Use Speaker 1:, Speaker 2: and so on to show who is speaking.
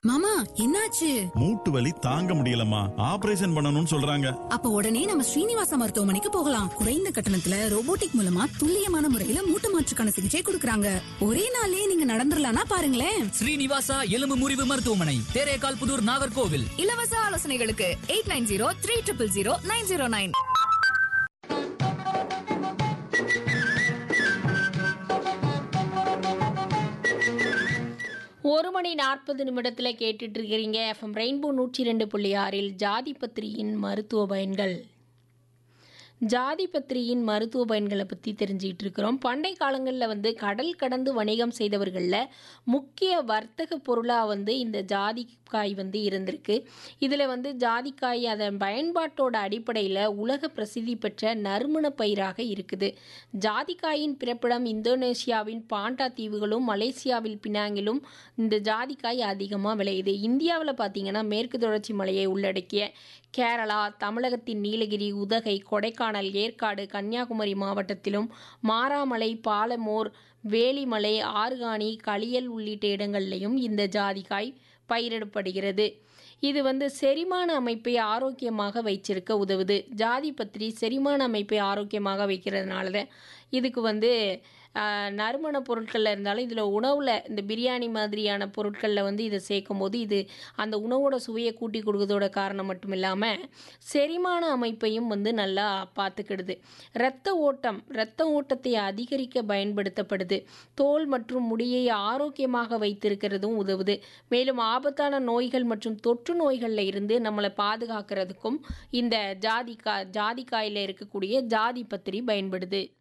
Speaker 1: மாமா என்னாச்சு
Speaker 2: மூட்டு வலி தாங்க முடியலம்மா ஆபரேஷன் பண்ணணும்னு சொல்றாங்க
Speaker 1: அப்ப உடனே நம்ம ஸ்ரீனிவாசா மருத்துவமனைக்கு போகலாம் குறைந்த கட்டணத்துல ரோபோட்டிக் மூலமா துல்லியமான முறையில மூட்டு மாற்றுக்கான சிகிச்சை கொடுக்கறாங்க ஒரே நாள்லயே நீங்க நடந்துடலாம்னா பாருங்களேன்
Speaker 3: ஸ்ரீனிவாசா எலும்பு முறிவு மருத்துவமனை தேரேகால் புதூர் நாகர்கோவில்
Speaker 4: இலவச ஆலோசனைகளுக்கு eight nine zero three triple zero nine zero nine
Speaker 5: ஒரு மணி நாற்பது நிமிடத்தில் கேட்டுட்டு இருக்கிறீங்க எஃப்எம் ரெயின்போ நூற்றி ரெண்டு புள்ளி ஆறில் ஜாதி பத்திரியின் மருத்துவ பயன்கள் ஜாதி பத்திரியின் மருத்துவ பயன்களை பற்றி தெரிஞ்சுக்கிட்டு இருக்கிறோம் பண்டை காலங்களில் வந்து கடல் கடந்து வணிகம் செய்தவர்களில் முக்கிய வர்த்தக பொருளாக வந்து இந்த ஜாதிக்காய் வந்து இருந்திருக்கு இதில் வந்து ஜாதிக்காய் அதன் பயன்பாட்டோட அடிப்படையில் உலக பிரசித்தி பெற்ற நறுமண பயிராக இருக்குது ஜாதிக்காயின் பிறப்பிடம் இந்தோனேசியாவின் பாண்டா தீவுகளும் மலேசியாவில் பினாங்கிலும் இந்த ஜாதிக்காய் அதிகமாக விளையுது இந்தியாவில் பார்த்தீங்கன்னா மேற்கு தொடர்ச்சி மலையை உள்ளடக்கிய கேரளா தமிழகத்தின் நீலகிரி உதகை கொடைக்கானல் ஏற்காடு கன்னியாகுமரி மாவட்டத்திலும் மாராமலை பாலமோர் வேலிமலை ஆர்காணி களியல் உள்ளிட்ட இடங்கள்லையும் இந்த ஜாதிக்காய் பயிரிடப்படுகிறது இது வந்து செரிமான அமைப்பை ஆரோக்கியமாக வைச்சிருக்க உதவுது ஜாதி பத்திரி செரிமான அமைப்பை ஆரோக்கியமாக வைக்கிறதுனால தான் இதுக்கு வந்து ஆஹ், நறுமண பொருட்களில் இருந்தாலும் இதில் உணவில் இந்த பிரியாணி மாதிரியான பொருட்களில் வந்து இதை சேர்க்கும் போது இது அந்த உணவோட சுவையை கூட்டி கொடுக்கறதோட காரணம் மட்டும் இல்லாமல் செரிமான அமைப்பையும் வந்து நல்லா பார்த்துக்கிடுது இரத்த ஓட்டம் இரத்த ஓட்டத்தை அதிகரிக்க பயன்படுத்தப்படுது தோல் மற்றும் முடியை ஆரோக்கியமாக வைத்திருக்கிறதும் உதவுது மேலும் ஆபத்தான நோய்கள் மற்றும் தொற்று நோய்களில் இருந்து நம்மளை பாதுகாக்கிறதுக்கும் இந்த ஜாதிக்கா ஜாதிக்காயில் இருக்கக்கூடிய ஜாதி பத்திரி பயன்படுது